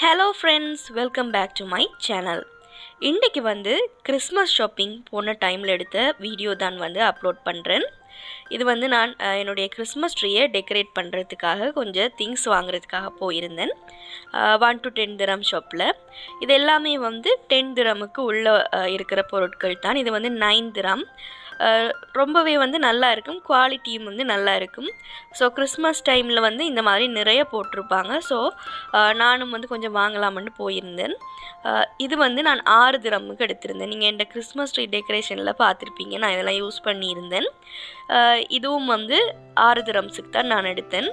hello friends welcome back to my channel இன்றைக்கி வந்து Christmas shopping போன டைமில் எடுத்த வீடியோ தான் வந்து அப்லோட் பண்ணுறேன் இது வந்து நான் அஹ், என்னுடைய கிறிஸ்மஸ் ட்ரீயை டெக்கரேட் பண்ணுறதுக்காக கொஞ்சம் திங்ஸ் வாங்குறதுக்காக போயிருந்தேன் ஒன் டு டென் திரம் ஷாப்பில் இது எல்லாமே வந்து டென் திரமுக்கு உள்ளே இருக்கிற பொருட்கள் தான் இது வந்து நைன் திரம் அஹ், ரொம்பவே வந்து நல்லா இருக்கும் குவாலிட்டியும் வந்து நல்லா இருக்கும் ஸோ கிறிஸ்மஸ் டைமில் வந்து இந்த மாதிரி நிறைய போட்டிருப்பாங்க ஸோ நானும் வந்து கொஞ்சம் வாங்கலாம்னு போயிருந்தேன் அஹ், இது வந்து நான் ஆறு திரமுக்கு எடுத்திருந்தேன் நீங்கள் என் கிறிஸ்மஸ் ட்ரீ டெக்கரேஷனில் பார்த்துருப்பீங்க நான் இதெல்லாம் யூஸ் பண்ணியிருந்தேன் அஹ், இதுவும் வந்து ஆறு திரம்ஸுக்கு தான் நான் எடுத்தேன்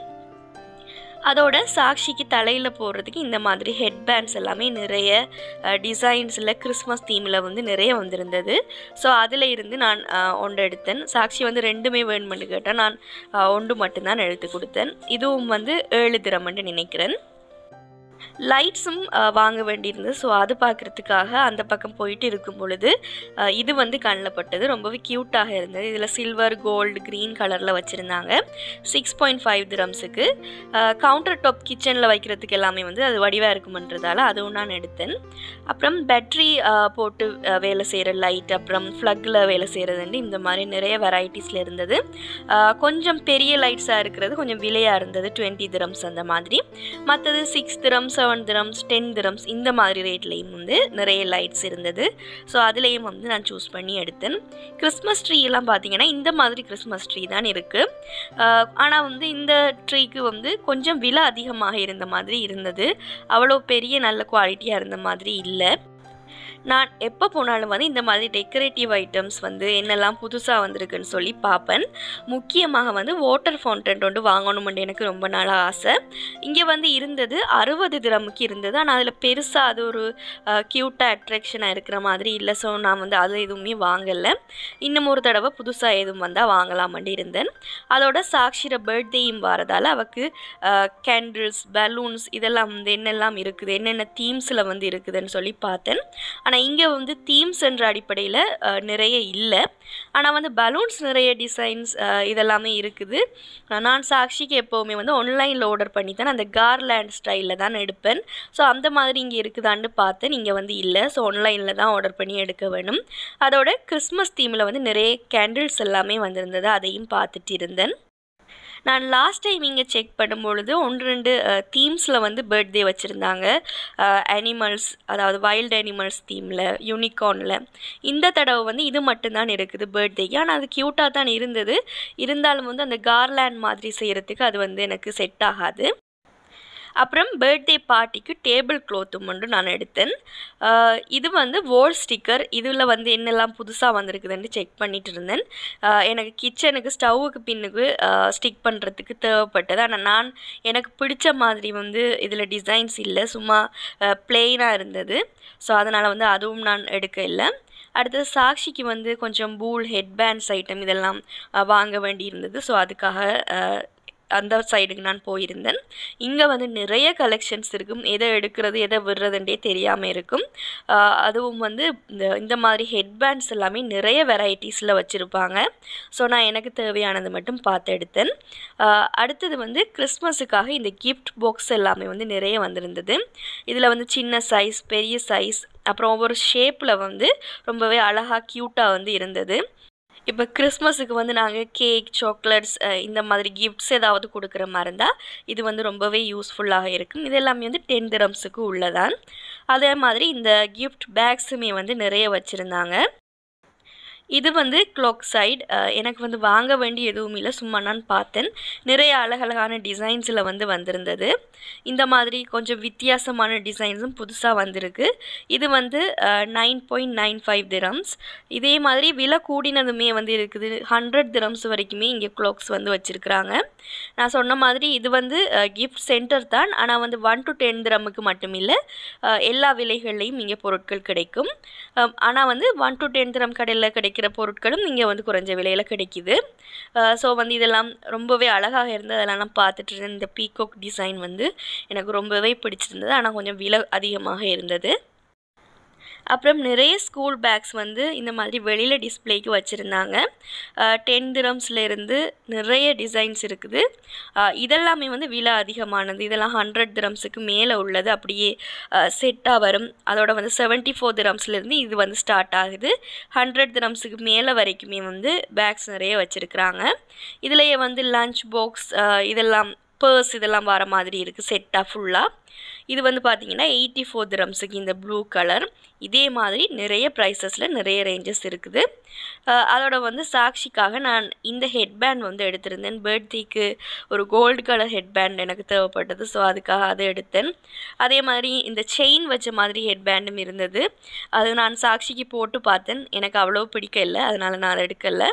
அதோட சாக்ஷிக்கு தலையில் போடுறதுக்கு இந்த மாதிரி ஹெட் பேண்ட்ஸ் எல்லாமே நிறைய டிசைன்ஸில் கிறிஸ்மஸ் தீமில் வந்து நிறைய வந்திருந்தது ஸோ அதில் இருந்து நான் அஹ், ஒன்று எடுத்தேன் சாக்ஷி வந்து ரெண்டுமே வேணுமென்னு கேட்டால் நான் அஹ், ஒன்று மட்டும்தான் எடுத்து கொடுத்தேன் இதுவும் வந்து ஏழு திரம்னு நினைக்கிறேன் லைட்ஸும் வாங்க வேண்டியிருந்தது ஸோ அது பார்க்குறதுக்காக அந்த பக்கம் போயிட்டு இருக்கும் பொழுது அஹ், இது வந்து கண்ணில் பட்டது ரொம்பவே க்யூட்டாக இருந்தது இதில் சில்வர் கோல்டு க்ரீன் கலரில் வச்சுருந்தாங்க சிக்ஸ் பாயிண்ட் ஃபைவ் திரம்ஸுக்கு கவுண்டர் டாப் கிச்சனில் வைக்கிறதுக்கு எல்லாமே வந்து அது வடிவாக இருக்குமன்றதால அதுவும் நான் எடுத்தேன் அப்புறம் பேட்ரி போட்டு அஹ், வேலை செய்கிற லைட் அப்புறம் ஃப்ளக்கில் வேலை செய்கிறதுண்டு இந்த மாதிரி நிறைய வெரைட்டிஸில் இருந்தது அஹ், கொஞ்சம் பெரிய லைட்ஸாக இருக்கிறது கொஞ்சம் விலையாக இருந்தது டுவெண்ட்டி திரம்ஸ் அந்த மாதிரி மற்றது six dirhams seven dirhams ten dirhams இந்த மாதிரி ரேட்லேயும் வந்து நிறைய லைட்ஸ் இருந்தது ஸோ அதுலேயும் வந்து நான் சூஸ் பண்ணி எடுத்தேன் கிறிஸ்மஸ் ட்ரீ எல்லாம் பார்த்தீங்கன்னா இந்த மாதிரி கிறிஸ்மஸ் ட்ரீ தான் இருக்குது ஆனால் வந்து இந்த ட்ரீக்கு வந்து கொஞ்சம் விலை அதிகமாக இருந்த மாதிரி இருந்தது அவ்வளோ பெரிய நல்ல குவாலிட்டியாக இருந்த மாதிரி இல்லை நான் எப்போ போனாலும் வந்து இந்த மாதிரி டெக்கரேட்டிவ் ஐட்டம்ஸ் வந்து என்னெல்லாம் புதுசாக வந்திருக்குன்னு சொல்லி பார்ப்பேன் முக்கியமாக வந்து வாட்டர் ஃபவுண்டன் ஒன்று வாங்கணுமென்று எனக்கு ரொம்ப நாளாக ஆசை இங்கே வந்து இருந்தது அறுபது திரமுக்கு இருந்தது ஆனால் அதில் பெருசாக அது ஒரு க்யூட்டாக அட்ராக்ஷனாக இருக்கிற மாதிரி இல்லை ஸோ நான் வந்து அது எதுவுமே வாங்கலை இன்னும் ஒரு தடவை புதுசாக எதுவும் வந்தால் வாங்கலாமண்டி இருந்தேன் அதோட சாக்ஷிர பர்த்டேயும் வரதால் அவக்கு கேண்டில்ஸ் பலூன்ஸ் இதெல்லாம் வந்து என்னெல்லாம் இருக்குது என்னென்ன தீம்ஸில் வந்து இருக்குதுன்னு சொல்லி பார்த்தேன் ஆனால் இங்கே வந்து தீம்ஸ் என்ற அடிப்படையில் அஹ், நிறைய இல்லை ஆனால் வந்து பலூன்ஸ் நிறைய டிசைன்ஸ் இதெல்லாமே இருக்குது நான் சாக்ஷிக்கு எப்போவுமே வந்து ஆன்லைனில் ஆர்டர் பண்ணி தான் அந்த கார்லேண்ட் ஸ்டைலில் தான் எடுப்பேன் ஸோ அந்த மாதிரி இங்கே இருக்குதான்னு பார்த்தேன் இங்கே வந்து இல்லை ஸோ ஆன்லைனில் தான் ஆர்டர் பண்ணி எடுக்க வேணும் அதோட கிறிஸ்மஸ் தீமில் வந்து நிறைய கேண்டில்ஸ் எல்லாமே வந்திருந்தது அதையும் பார்த்துட்டு இருந்தேன் நான் லாஸ்ட் டைம் இங்கே செக் பண்ணும்பொழுது ஒன்று ரெண்டு தீம்ஸில் வந்து பர்த்டே வச்சுருந்தாங்க அனிமல்ஸ் அதாவது வைல்டு அனிமல்ஸ் தீமில் யூனிகார்னில் இந்த தடவை வந்து இது மட்டும்தான் இருக்குது பர்த்டேக்கு ஆனால் அது க்யூட்டாக தான் இருந்தது இருந்தாலும் வந்து அந்த கார்லேண்ட் மாதிரி செய்கிறதுக்கு அது வந்து எனக்கு செட் ஆகாது அப்புறம் பர்த்டே பார்ட்டிக்கு டேபிள் க்ளோத்தும் ஒன்று நான் எடுத்தேன் ஆஹ் இது வந்து வோல் ஸ்டிக்கர் இதில் வந்து என்னெல்லாம் புதுசாக வந்திருக்குதுன்னு செக் பண்ணிட்டு இருந்தேன் ஆஹ் எனக்கு கிச்சனுக்கு ஸ்டவ்வுக்கு பின்னுக்கு ஸ்டிக் பண்ணுறதுக்கு தேவைப்பட்டது ஆனால் நான் எனக்கு பிடிச்ச மாதிரி வந்து இதில் டிசைன்ஸ் இல்லை சும்மா பிளெயினாக இருந்தது ஸோ அதனால் வந்து அதுவும் நான் எடுக்க இல்லை அடுத்தது சாக்ஷிக்கு வந்து கொஞ்சம் பூல் ஹெட் பேண்ட்ஸ் ஐட்டம் இதெல்லாம் ஆஹ் வாங்க வேண்டி இருந்தது ஸோ அதுக்காக ஆஹ் அந்த சைடுக்கு நான் போயிருந்தேன் இங்கே வந்து நிறைய கலெக்ஷன்ஸ் இருக்கும் எதை எடுக்கிறது எதை விடுறதுன்றே தெரியாமல் இருக்கும் ஆஹ் அதுவும் வந்து இந்த இந்த மாதிரி ஹெட் பேண்ட்ஸ் எல்லாமே நிறைய வெரைட்டிஸில் வச்சுருப்பாங்க ஸோ நான் எனக்கு தேவையானது மட்டும் பார்த்து எடுத்தேன் ஆஹ் அடுத்தது வந்து கிறிஸ்மஸுக்காக இந்த கிஃப்ட் பாக்ஸ் எல்லாமே வந்து நிறைய வந்திருந்தது இதில் வந்து சின்ன சைஸ் பெரிய சைஸ் அப்புறம் ஒவ்வொரு ஷேப்பில் வந்து ரொம்பவே அழகாக க்யூட்டாக வந்து இருந்தது இப்போ கிறிஸ்மஸுக்கு வந்து நாங்கள் கேக் சாக்லேட்ஸ் இந்த மாதிரி கிஃப்ட்ஸ் ஏதாவது கொடுக்குற மாதிரி இருந்தால் இது வந்து ரொம்பவே யூஸ்ஃபுல்லாக இருக்கும் இது எல்லாமே வந்து டென் திரம்ஸுக்கு உள்ளதான் அதே மாதிரி இந்த கிஃப்ட் பேக்ஸுமே வந்து நிறைய வச்சுருந்தாங்க இது வந்து க்ளாக் சைடு எனக்கு வந்து வாங்க வேண்டிய எதுவும் இல்லை சும்மா நான் பார்த்தேன் நிறைய அழகழகான டிசைன்ஸில் வந்து வந்திருந்தது இந்த மாதிரி கொஞ்சம் வித்தியாசமான டிசைன்ஸும் புதுசாக வந்திருக்கு இது வந்து nine point nine five dirhams இதே மாதிரி விலை கூடினதுமே வந்து இருக்குது ஹண்ட்ரட் திரம்ஸ் வரைக்குமே இங்கே க்ளாக்ஸ் வந்து வச்சுருக்குறாங்க நான் சொன்ன மாதிரி இது வந்து கிஃப்ட் சென்டர் தான் ஆனால் வந்து ஒன் டு டென் திரமுக்கு மட்டும் இல்லை அஹ், எல்லா விலைகள்லையும் இங்கே பொருட்கள் கிடைக்கும் ஆனால் வந்து ஒன் டு டென் திரம் கடையில் கிடைக்கிற பொருட்களும் இங்கே வந்து குறைஞ்ச விலையில் கிடைக்கிது ஸோ வந்து இதெல்லாம் ரொம்பவே அழகாக இருந்தது அதெல்லாம் நான் பார்த்துட்டு இருந்தேன் இந்த பீகாக் டிசைன் வந்து எனக்கு ரொம்பவே பிடிச்சிருந்தது ஆனால் கொஞ்சம் விலை அதிகமாக இருந்தது அப்புறம் நிறைய ஸ்கூல் பேக்ஸ் வந்து இந்த மாதிரி வெளியில் டிஸ்ப்ளேக்கு வச்சுருந்தாங்க டென் திரம்ஸ்லேருந்து நிறைய டிசைன்ஸ் இருக்குது அஹ் இதெல்லாமே வந்து விலை அதிகமானது இதெல்லாம் ஹண்ட்ரட் திரம்ஸுக்கு மேலே உள்ளது அப்படியே செட்டாக வரும் அதோட வந்து செவன்ட்டி ஃபோர் திரம்ஸ்லேருந்து இது வந்து ஸ்டார்ட் ஆகுது ஹண்ட்ரட் திரம்ஸுக்கு மேலே வரைக்குமே வந்து பேக்ஸ் நிறைய வச்சுருக்குறாங்க இதுலேயே வந்து லஞ்ச் பாக்ஸ் இதெல்லாம் பர்ஸ் இதெல்லாம் வர மாதிரி இருக்குது செட்டாக ஃபுல்லாக இது வந்து பார்த்தீங்கன்னா எயிட்டி ஃபோர் திரம்ஸுக்கு இந்த ப்ளூ கலர் இதே மாதிரி நிறைய ப்ரைஸஸில் நிறைய ரேஞ்சஸ் இருக்குது அஹ் அதோட வந்து சாட்சிக்காக நான் இந்த ஹெட்பேண்ட் வந்து எடுத்திருந்தேன் பர்த்டேக்கு ஒரு கோல்டு கலர் ஹெட்பேண்ட் எனக்கு தேவைப்பட்டது ஸோ அதுக்காக அதை எடுத்தேன் அதே மாதிரி இந்த செயின் வச்ச மாதிரி ஹெட்பேண்டும் இருந்தது அது நான் சாட்சிக்கு போட்டு பார்த்தேன் எனக்கு அவ்வளோ பிடிக்கல அதனால் நான் அதை எடுக்கலை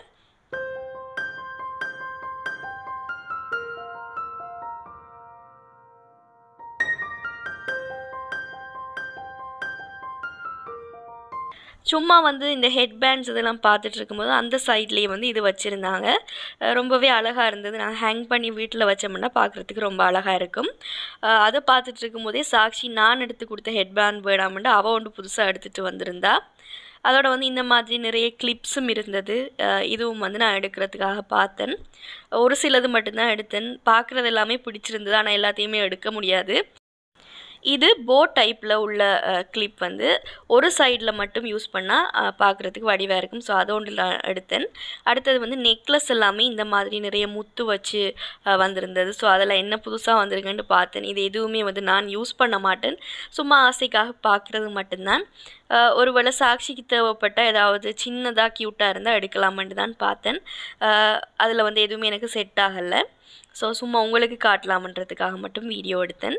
சும்மா வந்து இந்த ஹெட் பேண்ட்ஸ் இதெல்லாம் பார்த்துட்டு இருக்கும்போது அந்த சைட்லேயே வந்து இது வச்சுருந்தாங்க அஹ் ரொம்பவே அழகாக இருந்தது நான் ஹேங் பண்ணி வீட்டில் வச்சோம்னா பார்க்குறதுக்கு ரொம்ப அழகாக இருக்கும் அஹ் அதை பார்த்துட்டு இருக்கும்போதே சாக்ஷி நான் எடுத்து கொடுத்த ஹெட் பேண்ட் வேடாமண்டு அவள் ஒன்று புதுசாக எடுத்துகிட்டு வந்திருந்தா அதோட வந்து இந்த மாதிரி நிறைய கிளிப்ஸும் இருந்தது அஹ் இதுவும் வந்து நான் எடுக்கிறதுக்காக பார்த்தேன் ஒரு சிலது மட்டும்தான் எடுத்தேன் பார்க்குறது எல்லாமே பிடிச்சிருந்தது ஆனால் எல்லாத்தையுமே எடுக்க முடியாது இது போ டைப்பில் உள்ள கிளிப் வந்து ஒரு சைடில் மட்டும் யூஸ் பண்ணால் பார்க்குறதுக்கு வடிவாக இருக்கும் ஸோ அதை ஒன்று நான் எடுத்தேன் அடுத்தது வந்து நெக்லஸ் எல்லாமே இந்த மாதிரி நிறைய முத்து வச்சு அஹ், வந்திருந்தது ஸோ அதில் என்ன புதுசாக வந்திருக்குன்னு பார்த்தேன் இது எதுவுமே வந்து நான் யூஸ் பண்ண மாட்டேன் சும்மா ஆசைக்காக பார்க்குறது மட்டும்தான் அஹ், ஒருவேளை சாட்சிக்கு தேவைப்பட்ட ஏதாவது சின்னதாக க்யூட்டாக இருந்தால் எடுக்கலாமென்று தான் பார்த்தேன் அதில் வந்து எதுவுமே எனக்கு செட் ஆகலை ஸோ சும்மா உங்களுக்கு காட்டலாமன்றதுக்காக மட்டும் வீடியோ எடுத்தேன்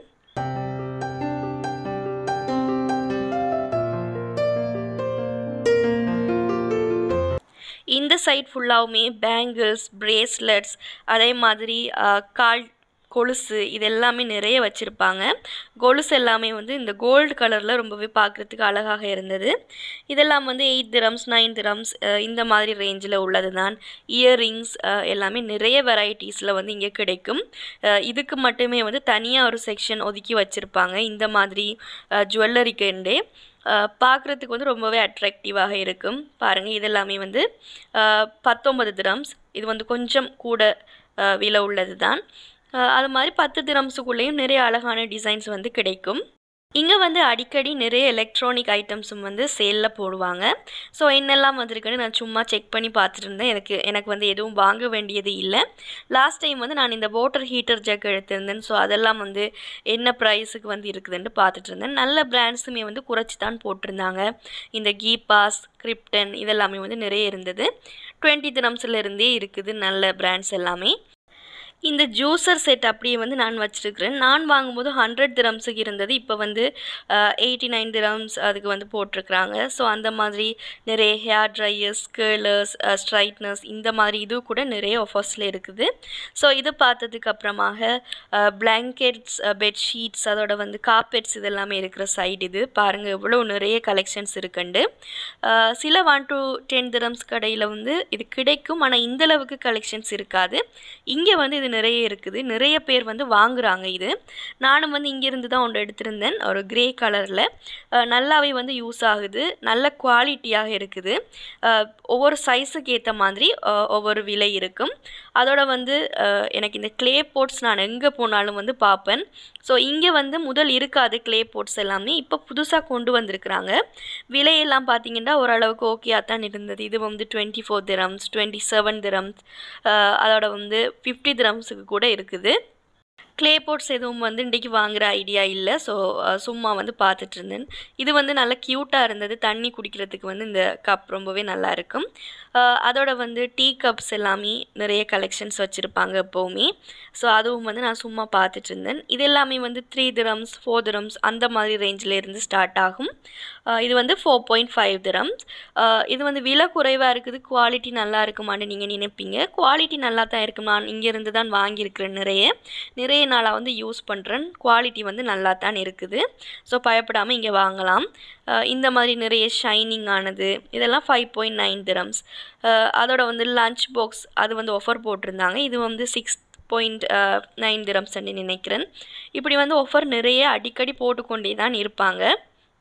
இந்த சைட் ஃபுல்லாகவுமே பேங்கிள்ஸ் பிரேஸ்லெட்ஸ் அதே மாதிரி அஹ், கால் கொலுசு இது எல்லாமே நிறைய வச்சுருப்பாங்க கொலுசு எல்லாமே வந்து இந்த கோல்டு கலரில் ரொம்பவே பார்க்குறதுக்கு அழகாக இருந்தது இதெல்லாம் வந்து எயிட் திரம்ஸ் நைன் திரம்ஸ் இந்த மாதிரி ரேஞ்சில் உள்ளது தான் இயரிங்ஸ் எல்லாமே நிறைய வெரைட்டிஸில் வந்து இங்கே கிடைக்கும் அஹ், இதுக்கு மட்டுமே வந்து தனியாக ஒரு செக்ஷன் ஒதுக்கி வச்சுருப்பாங்க இந்த மாதிரி ஜுவல்லரிக்குண்டே பார்க்குறதுக்கு வந்து ரொம்பவே அட்ராக்டிவாக இருக்கும் பாருங்கள் இதெல்லாமே வந்து அஹ், பத்தொன்பது திரம்ஸ் இது வந்து கொஞ்சம் கூட அஹ், விலை உள்ளது தான் அஹ், அது மாதிரி பத்து திரம்ஸுக்குள்ளேயும் நிறைய அழகான டிசைன்ஸ் வந்து கிடைக்கும் இங்கே வந்து அடிக்கடி நிறைய எலக்ட்ரானிக் ஐட்டம்ஸும் வந்து சேலில் போடுவாங்க ஸோ என்னெல்லாம் வந்திருக்குன்னு நான் சும்மா செக் பண்ணி பார்த்துட்டு இருந்தேன் எனக்கு எனக்கு வந்து எதுவும் வாங்க வேண்டியது இல்லை லாஸ்ட் டைம் வந்து நான் இந்த வாட்டர் ஹீட்டர் ஜக் எடுத்திருந்தேன் ஸோ அதெல்லாம் வந்து என்ன ப்ரைஸுக்கு வந்து இருக்குதுன்னு பார்த்துட்டு இருந்தேன் நல்ல பிராண்ட்ஸுமே வந்து குறைச்சி தான் போட்டிருந்தாங்க இந்த கீபாஸ் கிரிப்டன் இதெல்லாமே வந்து நிறைய இருந்தது டுவெண்ட்டி தினம்ஸில் இருந்தே இருக்குது நல்ல பிராண்ட்ஸ் எல்லாமே இந்த ஜூஸர் செட் அப்படியே வந்து நான் வச்சுருக்கிறேன் நான் வாங்கும்போது ஹண்ட்ரட் திரம்ஸுக்கு இருந்தது இப்போ வந்து எயிட்டி நைன் திரம்ஸ் அதுக்கு வந்து போட்டிருக்கிறாங்க ஸோ அந்த மாதிரி நிறைய ஹேர் ட்ரையர்ஸ் கேர்லர்ஸ் ஸ்ட்ரைட்னர்ஸ் இந்த மாதிரி இது கூட நிறைய ஆஃபர்ஸில் இருக்குது ஸோ இது பார்த்ததுக்கு அப்புறமாக பிளாங்கெட்ஸ் பெட்ஷீட்ஸ் அதோட வந்து கார்பெட்ஸ் இதெல்லாமே இருக்கிற சைடு இது பாருங்கள் எவ்வளோ நிறைய கலெக்ஷன்ஸ் இருக்குண்டு அஹ், சில ஒன் டு டென் திரம்ஸ் கடையில் வந்து இது கிடைக்கும் ஆனால் இந்த அளவுக்கு கலெக்ஷன்ஸ் இருக்காது இங்கே வந்து இது நிறைய இருக்குது நிறைய பேர் வந்து வாங்குறாங்க இது நானும் வந்து இங்கேருந்து தான் ஒன்று எடுத்திருந்தேன் ஒரு கிரே கலரில் நல்லாவே வந்து யூஸ் ஆகுது நல்ல குவாலிட்டியாக இருக்குது அஹ், ஒவ்வொரு சைஸுக்கு ஏற்ற மாதிரி அஹ், ஒவ்வொரு விலை இருக்கும் அதோட வந்து அஹ், எனக்கு இந்த க்ளே போட்ஸ் நான் எங்கே போனாலும் வந்து பார்ப்பேன் ஸோ இங்கே வந்து முதல் இருக்காது க்ளே போட்ஸ் எல்லாமே இப்போ புதுசாக கொண்டு வந்திருக்கிறாங்க விலையெல்லாம் பார்த்தீங்கன்னா ஓரளவுக்கு ஓகேயாக தான் இருந்தது இது வந்து twenty four dirhams twenty seven dirhams அதோட வந்து ஃபிஃப்டி திரம்ஸுக்கு கூட இருக்குது க்ளே போட்ஸ் எதுவும் வந்து இன்றைக்கி வாங்குற ஐடியா இல்லை ஸோ சும்மா வந்து பார்த்துட்டு இருந்தேன் இது வந்து நல்லா க்யூட்டாக இருந்தது தண்ணி குடிக்கிறதுக்கு வந்து இந்த கப் ரொம்பவே நல்லா இருக்கும் அஹ் அதோட வந்து டீ கப்ஸ் எல்லாமே நிறைய கலெக்ஷன்ஸ் வச்சுருப்பாங்க எப்போவுமே ஸோ அதுவும் வந்து நான் சும்மா பார்த்துட்டு இருந்தேன் இது எல்லாமே வந்து த்ரீ திரம்ஸ் ஃபோர் திரம்ஸ் அந்த மாதிரி ரேஞ்சில் இருந்து ஸ்டார்ட் ஆகும் அஹ் இது வந்து ஃபோர் பாயிண்ட் ஃபைவ் திரம்ஸ் இது வந்து விலை குறைவாக இருக்குது குவாலிட்டி நல்லா இருக்குமான்னு நீங்கள் நினைப்பீங்க குவாலிட்டி நல்லா தான் இருக்கும் நான் இங்கேருந்து தான் வாங்கியிருக்கிறேன் நிறைய நிறைய நாளாக வந்து யூஸ் பண்ணுறேன் குவாலிட்டி வந்து நல்லா தான் இருக்குது ஸோ பயப்படாமல் இங்கே வாங்கலாம் அஹ் இந்த மாதிரி நிறைய ஷைனிங் ஆனது இதெல்லாம் ஃபைவ் பாயிண்ட் நைன் திரம்ஸ் அதோட வந்து லஞ்ச் பாக்ஸ் அது வந்து ஆஃபர் போட்டிருந்தாங்க இது வந்து சிக்ஸ் பாயிண்ட் நைன் திரம்ஸ்ன்னு நினைக்கிறேன் இப்படி வந்து ஆஃபர் நிறைய அடிக்கடி போட்டுக்கொண்டே தான் இருப்பாங்க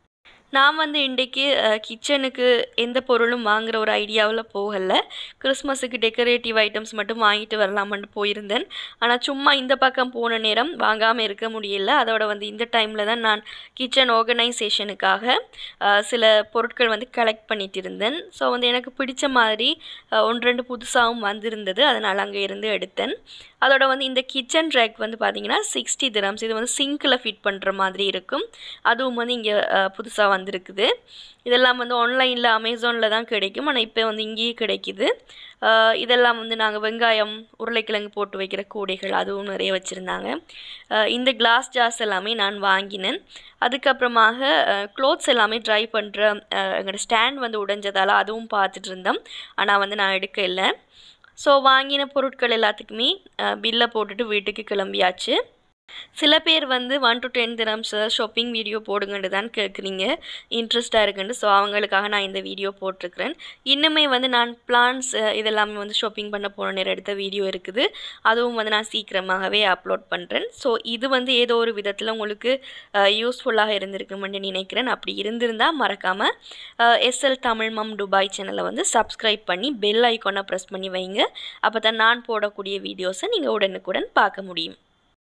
நான் வந்து இன்றைக்கு கிச்சனுக்கு எந்த பொருளும் வாங்குற ஒரு ஐடியாவில் போகலை கிறிஸ்மஸுக்கு டெக்கரேட்டிவ் ஐட்டம்ஸ் மட்டும் வாங்கிட்டு வரலாமான்னு போயிருந்தேன் ஆனால் சும்மா இந்த பக்கம் போன நேரம் வாங்காமல் இருக்க முடியல அதோட வந்து இந்த டைமில் தான் நான் கிச்சன் ஆர்கனைசேஷனுக்காக அஹ், சில பொருட்கள் வந்து கலெக்ட் பண்ணிட்டு இருந்தேன் ஸோ வந்து எனக்கு பிடிச்ச மாதிரி அஹ், ஒன்று ரெண்டு புதுசாகவும் வந்திருந்தது அதனால் அங்கே இருந்து எடுத்தேன் அதோட வந்து இந்த கிச்சன் ரேக் வந்து பார்த்தீங்கன்னா சிக்ஸ்டி திரம்ஸ் இது வந்து சிங்கில் ஃபிட் பண்ணுற மாதிரி இருக்கும் அதுவும் வந்து இங்கே புதுசாக வந்திருக்குது இதெல்லாம் வந்து ஆன்லைனில் அமேசானில் தான் கிடைக்கும் ஆனால் இப்போ வந்து இங்கேயே கிடைக்குது அஹ் இதெல்லாம் வந்து நாங்கள் வெங்காயம் உருளைக்கிழங்கு போட்டு வைக்கிற கூடைகள் அதுவும் நிறைய வச்சுருந்தாங்க இந்த கிளாஸ் ஜார்ஸ் எல்லாமே நான் வாங்கினேன் அதுக்கப்புறமாக க்ளோத்ஸ் எல்லாமே ட்ரை பண்ணுற எங்களோட ஸ்டாண்ட் வந்து உடைஞ்சதால் அதுவும் பார்த்துட்டு இருந்தோம் ஆனால் வந்து நான் எடுக்க இல்லை ஸோ வாங்கின பொருட்கள் எல்லாத்துக்குமே பில்லை போட்டுட்டு வீட்டுக்கு கிளம்பியாச்சு சில பேர் வந்து one to ten dirhams shopping video போடுங்கன்னு தான் கேட்குறீங்க இன்ட்ரெஸ்ட்டாக இருக்குன்னு ஸோ அவங்களுக்காக நான் இந்த வீடியோ போட்டிருக்கிறேன் இன்னுமே வந்து நான் பிளான்ஸ் இதெல்லாமே வந்து ஷாப்பிங் பண்ண போன நேரம் எடுத்த வீடியோ இருக்குது அதுவும் வந்து நான் சீக்கிரமாகவே அப்லோட் பண்ணுறேன் ஸோ இது வந்து ஏதோ ஒரு விதத்தில் உங்களுக்கு யூஸ்ஃபுல்லாக இருந்திருக்குமென்னு நினைக்கிறேன் அப்படி இருந்திருந்தால் மறக்காமல் எஸ்எல் தமிழ் மம் துபாய் சேனலை வந்து சப்ஸ்கிரைப் பண்ணி பெல் ஐக்கானை ப்ரெஸ் பண்ணி வைங்க அப்போ தான் நான் போடக்கூடிய வீடியோஸை நீங்கள் உடனுக்குடன் பார்க்க முடியும்